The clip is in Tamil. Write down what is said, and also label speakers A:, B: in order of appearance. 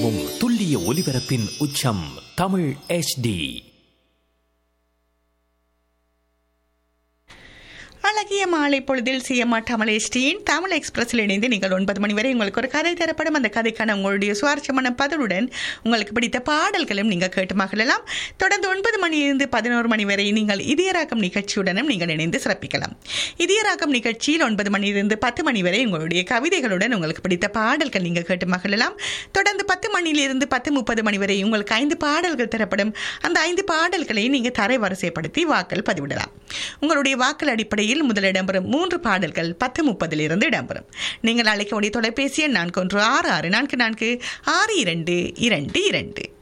A: நிலவும் துல்லிய ஒலிபரப்பின் உச்சம் தமிழ் HD
B: அழகிய மாலை பொழுதில் சிஎம்ஆ தமிழ் எஸ்டியின் தமிழ் எக்ஸ்பிரஸில் இணைந்து நீங்கள் ஒன்பது மணி வரை உங்களுக்கு ஒரு கதை தரப்படும் அந்த கதைக்கான உங்களுடைய சுவாரஸ்யமான பதிலுடன் உங்களுக்கு பிடித்த பாடல்களும் நீங்கள் கேட்டு மகிழலாம் தொடர்ந்து ஒன்பது மணியிலிருந்து பதினோரு மணி வரை நீங்கள் இதயராக்கம் நிகழ்ச்சியுடனும் நீங்கள் இணைந்து சிறப்பிக்கலாம் இதயராக்கம் நிகழ்ச்சியில் ஒன்பது மணியிலிருந்து பத்து மணி வரை உங்களுடைய கவிதைகளுடன் உங்களுக்கு பிடித்த பாடல்கள் நீங்கள் கேட்டு மகிழலாம் தொடர்ந்து பத்து மணியிலிருந்து பத்து முப்பது மணி வரை உங்களுக்கு ஐந்து பாடல்கள் தரப்படும் அந்த ஐந்து பாடல்களை நீங்கள் தரை வரிசைப்படுத்தி வாக்கள் பதிவிடலாம் உங்களுடைய வாக்கள் அடிப்படையில் முதல் இடம்பெறும் மூன்று பாடல்கள் பத்து முப்பதிலிருந்து இடம்பெறும் நீங்கள் அழைக்க வேண்டிய தொலைபேசி எண் நான்கு ஒன்று ஆறு ஆறு நான்கு நான்கு ஆறு இரண்டு இரண்டு இரண்டு